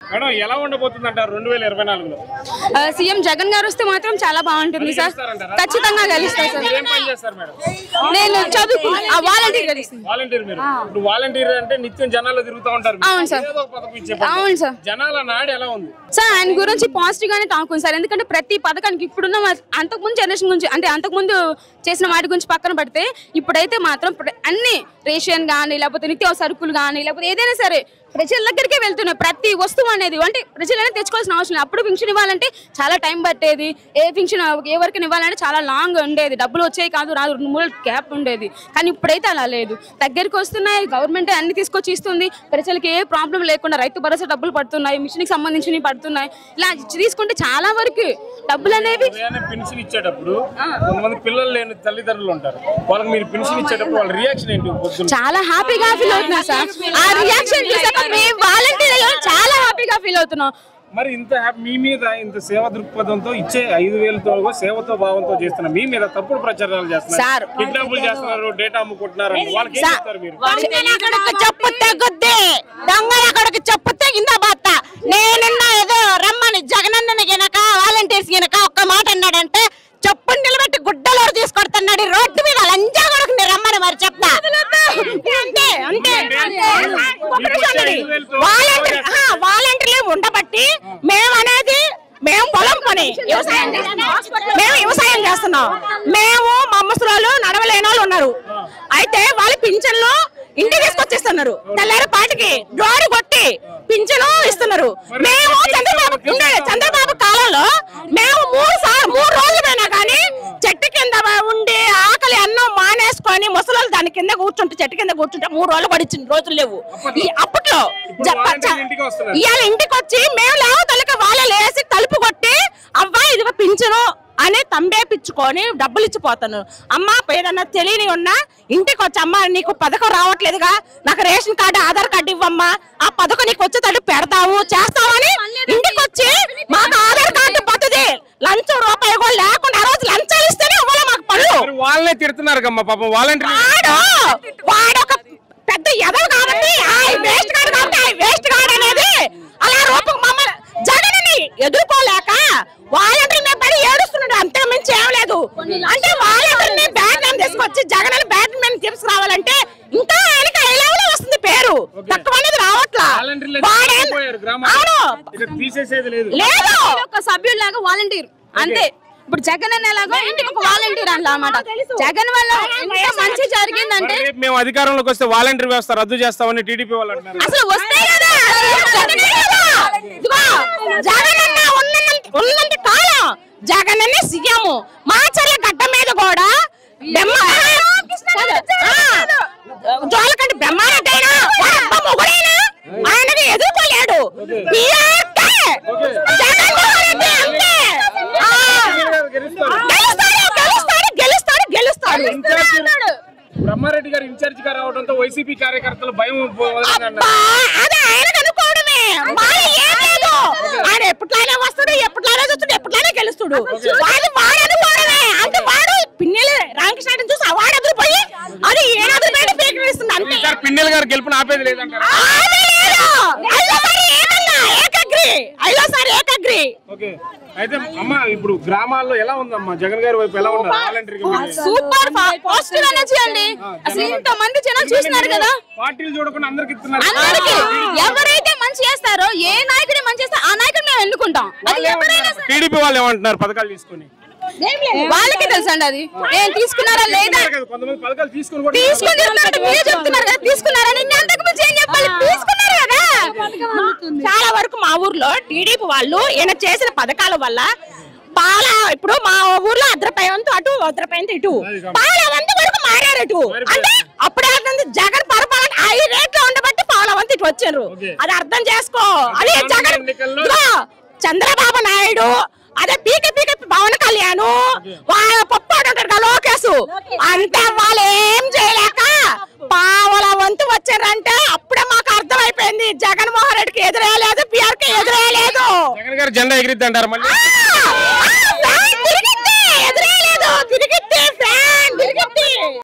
Madam ఎలా ఉండబోతుంది అంటారు రెండు వేల ఇరవై నాలుగులో ఆ, సీఎం జగన్ గారు వస్తే మాత్రం చాలా బాగుంటుంది సార్ గెలుస్తారంటారా? ఖచ్చితంగా గెలుస్తారు సార్ మీరు ఏం పని చేస్తారు మేడం నేను చదువుకు వాలంటీర్ గెలుస్తుంది వాలంటీర్ మీరు ఇప్పుడు వాలంటీర్ అంటే నిత్యం జనాల్లో తిరుగుతూ ఉంటారు మీరు. అవును సార్. ఏదో ఒక పథకం ఇచ్చే పని. అవును సార్ జనాల నాడు ఎలా ఉంది సార్ ఆయన గురించి పాజిటివ్ గానే టాక్ ఉంది సార్ ఎందుకంటే ప్రతి పథకానికి ఇప్పుడున్న మా- అంతకుముందు జనరేషన్ గురించి అంటే అంతకుముందు చేసిన వాటి గురించి పక్కన పెడితే ఇప్పుడైతే మాత్రం ప్ర- అన్ని రేషన్ కానీ లేకపోతే నిత్యావసర సరుకులు కానీ లేకపోతే ఏదైనా సరే ప్రజల దగ్గరికే వెళ్తున్నాయి ప్రతి వస్తువు అనేది అంటే ప్రజలనే తెచ్చుకోవాల్సిన అవసరం లేదు అప్పుడు పింఛన్ ఇవ్వాలంటే చాలా టైం పట్టేది ఏ పింఛన్ ఎవరికి ఇవ్వాలంటే చాలా లాంగ్ ఉండేది డబ్బులు వచ్చేవి కాదు రాదు రెండు మూడు గ్యాప్ ఉండేది కానీ ఇప్పుడైతే అలా లేదు దగ్గరికి వస్తున్నాయి గవర్నమెంట్ అన్ని తీసుకొచ్చి ఇస్తుంది ప్రజలకి ఏ ప్రాబ్లం లేకుండా రైతు భరోసా డబ్బులు పడుతున్నాయి మిషన్కి సంబంధించినవి పడుతున్నాయి ఇలా తీసుకుంటే చాలా వరకు డబ్బులు అనేవి ఉదయాన్నే పెన్షన్ ఇచ్చేటప్పుడు కొంతమంది పిల్లలు లేని తల్లిదండ్రులు ఉంటారు వాళ్ళకి మీరు పెన్షన్ ఇచ్చేటప్పుడు వాళ్ళ రియాక్షన్ ఏంటి పొద్దున్న చాలా హ్యాపీగా ఫీల్ అవుతున్నా సార్ ఆ రియాక్షన్ చూసాక మేము వాలంటీర్ చాలా హ్యాపీగా ఫీల్ అవుతున్నాం మరి ఇంత హ్యాపీ మీ మీద ఇంత సేవ దృక్పథంతో ఇచ్చే ఐదు వేలతో సేవతో భావంతో చేస్తున్న మీ మీద తప్పుడు ప్రచారాలు సార్. చేస్తున్నారు కిడ్నాపులు చేస్తున్నారు డేటా అమ్ముకుంటున్నారు అని వాళ్ళకి ఏం చెప్తారు మీరు అక్కడికి చెప్పు తెగుద్ది దొంగలు అక్కడికి చెప్పు తెగిందా బాత్త నేనున్నా ఏదో రమ్మని జగనన్న గినక వాలంటీర్స్ గినక ఒక్క మాట అన్నాడంటే చెప్పు నిలబెట్టి గుడ్డలో తీసుకొడుతున్నాడు ఈ రోడ్డు మీద లంజా కొడుకుని రమ్మని మరి చెప్తా అంతే అంతే ఒక్క నిమిషం ఉండండి. వాలంటీర్ ఆ, వాలంటీర్లు ఉండబట్టి మేము అనేది మేము పొలం పని వ్యవసాయం చేస్తున్నాం. మేము వ్యవసాయం చేస్తున్నాం మేము మా ముసలోళ్ళు నడవలేని వాళ్ళు ఉన్నారు అయితే వాళ్ళు పింఛన్లు ఇంటికి తీసుకొచ్చిస్తున్నారు తెల్లారి పాటికి డోరు కొట్టి పింఛను ఇస్తున్నారు మేము చంద్రబాబు ఉండే చంద్రబాబు కాలంలో మేము మూడు సార్లు మూడు రోజులు పోయినా కానీ చెట్టు కింద ఉండి ఆకలి అన్నం మానేసుకొని ముసలోళ్ళు దాని కింద కూర్చుంటే చెట్టు కింద కూర్చుంటే మూడు రోజులు కూడా ఇచ్చిన రోజులు లేవు ఈ అప్పట్లో ఇప్పుడు జ- వాలంటీర్లు ఇంటికి వస్తున్నారు. ఇవాళ ఇంటికి వచ్చి మేము లేవు తలక వాళ్ళ లేసి తలుపు కొట్టి అవ్వా ఇదిగో పింఛను అని తంబేపించుకొని డబ్బులు ఇచ్చిపోతాను అమ్మా ఏదన్నా తెలియని ఉన్నా ఇంటికి వచ్చి అమ్మా నీకు పథకం రావట్లేదుగా నాకు రేషన్ కార్డు ఆధార్ కార్డు ఇవ్వమ్మా ఆ పథకం నీకు వచ్చేటట్టు పెడతావు చేస్తావని ఇంటికి వచ్చి మాకు ఆధార్ కార్డు పోతుంది లంచం రూపాయి కూడా లేకుండా ఆ రోజు లంచాలు ఇస్తేనే ఇవ్వాలి మాకు పనులు మరి వాళ్ళనే తిడుతున్నారు కమ్మ పాపం వాలంటీర్ వాడు వాడొక పెద్ద ఎదవ కాబట్టి ఆ వేస్ట్ గాడు కాబట్టి ఆ వేస్ట్ గాడు అనేది అలా రూపం మమ్మల్ని జగన్ని ఎదుర్కోలేక వాలంటీర్ మీద పడి ఏడుస్తున్నాడు అంతే మించి ఏం లేదు అంటే వాలంటీర్ ని బ్యాట్ మ్యాన్ తీసుకొచ్చి జగన్ బ్యాట్ మ్యాన్ తీసుకురావాలంటే ఇంకా ఆయనకి ఐ లెవెల్ వస్తుంది పేరు తక్కువ అనేది రావట్లా వాలంటీర్లు వాడేం- పోయారు గ్రామాలు అవును ఇక తీసేసేది లేదు లేదు ఒక సభ్యులాగా వాలంటీర్ అంతే ఇప్పుడు జగన్ అనే ఎలాగో ఇంటికి ఒక వాలంటీర్ అన్నమాట జగన్ వల్ల ఎంత మంచి జరిగిందంటే మరి రేపు మేము అధికారంలోకి వస్తే వాలంటీర్ వ్యవస్థ రద్దు చేస్తామని టీడీపీ వాళ్ళు అంటున్నారు అసలు వస్తే కదా జగనే కదా. ఇదిగో, జగనన్న ఉన్నంత ఉన్నంత కాలం జగనన్న సీఎం మాచర్ల గడ్డ మీద కూడా బెమ్మ జోలకంటే బెమ్మారెడ్డి అయినా వాడబ్బ మొగుడైనా ఆయనకి ఎదుర్కోలేడు పిఆర్కే జగన్మోహన్ రెడ్డి అంతే ఆ, గెలుస్తాడు గెలుస్తాడు గెలుస్తాడు గెలుస్తాడు ఇన్ఛార్జ్ బ్రహ్మారెడ్డి గారు ఇన్ఛార్జ్ గా రావడంతో వైసీపీ కార్యకర్తలు భయం వదిలిందన్నారు అబ్బా, అది ఆయనకు అనుకోవడమే మాయ ఏం లేదు ఆయన ఎప్పట్లానే వస్తాడు ఎప్పట్లానే చూస్తాడు ఎప్పట్లానే గెలుస్తాడు వాడు వాడు అనుకోవడమే అంటే వాడు పిన్నెల రామకృష్ణ చూసి ఆ వాడు ఎదురుపోయి అది ఏడాది బయట పీకరిస్తుంది అంతే ఈసారి పిన్నెల గారు గెలుపుని ఆపేది లేదంటారు ఆమె లేదు. ఐదోసారి ఏమన్నా ఏకగ్రి ఐదోసారి ఏకగ్రి ఓకే అయితే అమ్మ ఇప్పుడు గ్రామాల్లో ఎలా ఉందమ్మా జగన్ గారి వైపు ఎలా ఉన్నారు వాలంటీర్ సూపర్ పాజిటివ్ ఎనర్జీ అండి అసలు ఇంత మంది జనాలు చూస్తున్నారు కదా పార్టీలు చూడకుండా అందరికి ఇస్తున్నారు అందరికి ఎవరైతే మంచి చేస్తారో ఏ నాయకుడు మంచి చేస్తారో ఆ నాయకుడు మేము ఎన్నుకుంటాం అది ఎవరైనా సరే. టీడీపీ వాళ్ళు ఏమంటున్నారు పథకాలు తీసుకొని వాళ్ళకి తెలుసండి అది ఏం తీసుకున్నారా లేదా కొంతమంది పథకాలు తీసుకొని కూడా తీసుకుని తిరుగుతున్నట్టు మీరే చెప్తున్నారు కదా తీసుకున్నారని నేను అంతకు మించి ఏం చెప్పాలి తీసుకున్నారు కదా చాలా వరకు మా ఊర్లో టీడీపీ వాళ్ళు ఈయన చేసిన పథకాల వల్ల పాల ఇప్పుడు మా ఊర్లో అద్రపయంతో అటు అద్రపయంతో ఇటు పాల వంత వరకు మారారు ఇటు అంటే అప్పుడే అర్థం జగన్ పరిపాలన ఐదు రేట్లో ఉండబట్టి పాల వంత ఇటు వచ్చారు అది అర్థం చేసుకో అదే జగన్ ఎన్నికల్లో- ఇదిగో, చంద్రబాబు నాయుడు అదే పీక పీక పవన్ కళ్యాణ్ వాళ్ళ పప్పాడు ఉంటాడు కదా లోకేష్ అంతే వాళ్ళు ఏం చేయలేక పావల వంతు వచ్చారంటే అప్పుడే మాకు అర్థమైపోయింది జగన్మోహన్ రెడ్డికి ఎదురేయలేదు పిఆర్కి ఎదురేయలేదు జగన్ గారు జెండా ఎగిరిద్ది అంటారు మళ్ళీ ఆ!